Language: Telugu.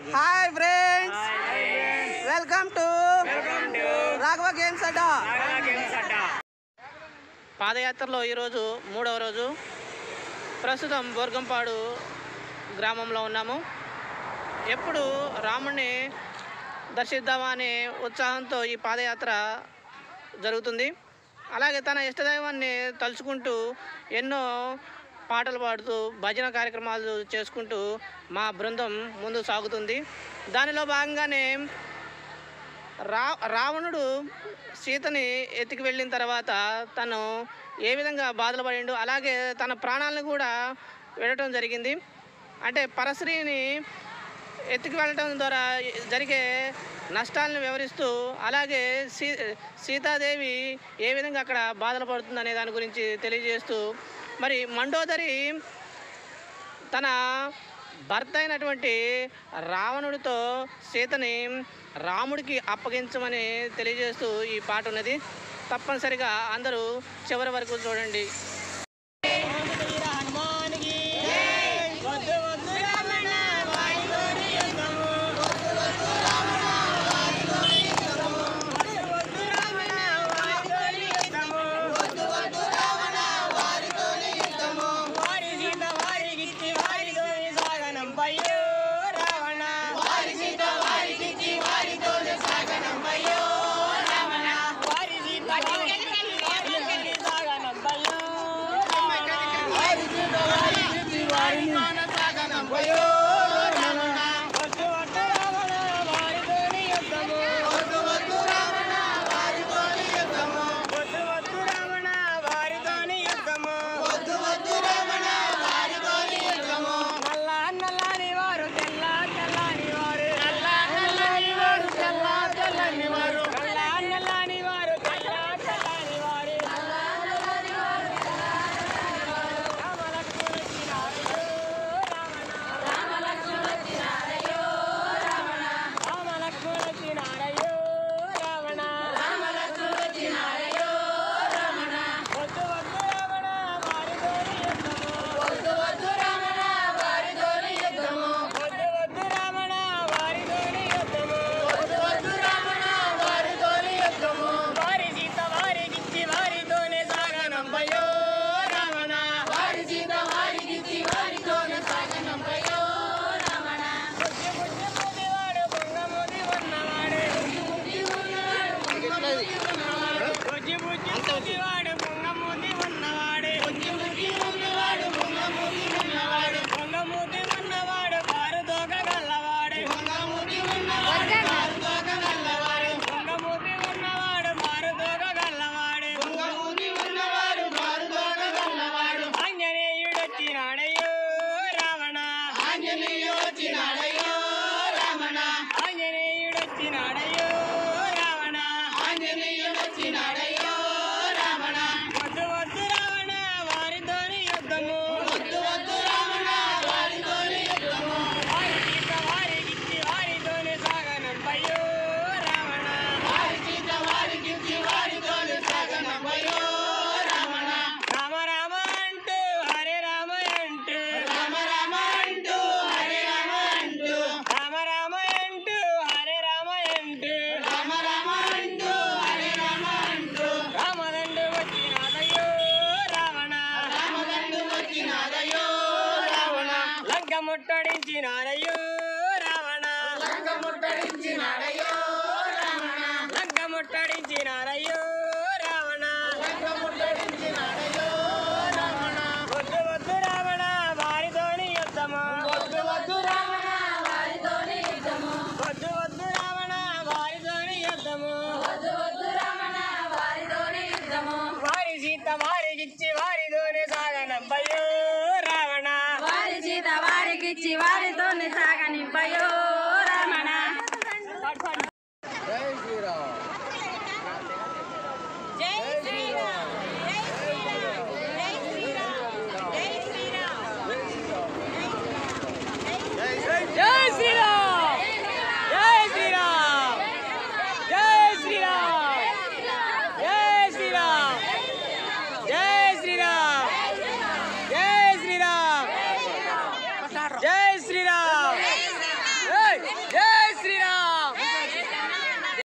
hi friends welcome to Raghava games Adda పాదయాత్రలో ఈరోజు మూడవ రోజు ప్రస్తుతం బోర్గంపాడు గ్రామంలో ఉన్నాము ఎప్పుడు రాముణ్ణి దర్శిద్దామా అనే ఉత్సాహంతో ఈ పాదయాత్ర జరుగుతుంది అలాగే తన ఇష్టదైవాన్ని తలుచుకుంటూ ఎన్నో పాటలు పాడుతూ భజన కార్యక్రమాలు చేసుకుంటూ మా బృందం ముందు సాగుతుంది దానిలో భాగంగానే రా రావణుడు సీతని ఎత్తికి వెళ్ళిన తర్వాత తను ఏ విధంగా బాధలు పడిండు అలాగే తన ప్రాణాలను కూడా వెళ్ళటం జరిగింది అంటే పరశ్రీని ఎత్తుకు వెళ్ళటం ద్వారా జరిగే నష్టాలను వివరిస్తూ అలాగే సీ సీతాదేవి ఏ విధంగా అక్కడ బాధలు పడుతుందనే దాని గురించి తెలియజేస్తూ మరి మండోదరి తన భర్త అయినటువంటి రావణుడితో సీతని రాముడికి అప్పగించమని తెలియజేస్తూ ఈ పాట ఉన్నది తప్పనిసరిగా అందరూ చివరి వరకు చూడండి ఆంజనేయుడొచ్చినాడయ్యో రావణ ఆంజనేయుడొచ్చినాడయ్యో రావణ ఆంజనేయుడొచ్చినాడయ్యో రావణ ఆంజనేయుడొచ్చినాడయ్యో రావణ వద్దు వద్దు రావణ వారితోని యుద్ధము వద్దు వద్దు రావణ వారితోని యుద్ధము వారి సీత వారికిచ్చి వారితోని సాగనంపయ్యో రావణ వారి సీత వారికిచ్చి వారితోని సాగనంపయ్యో రావణ రామ రామ అంటూ హరే రామ అంటూ రామ రామ అంటూ హరే రామ అంటూ రామ రామ అంటూ హరే రామ అంటూ రామ రామ అంటూ హరే రామ అంటూ రామదండు వచ్చినాదయ్యో రావణ రామదండు వచ్చినాదయ్యో రావణ లంక ముట్టడించినాదయ్యో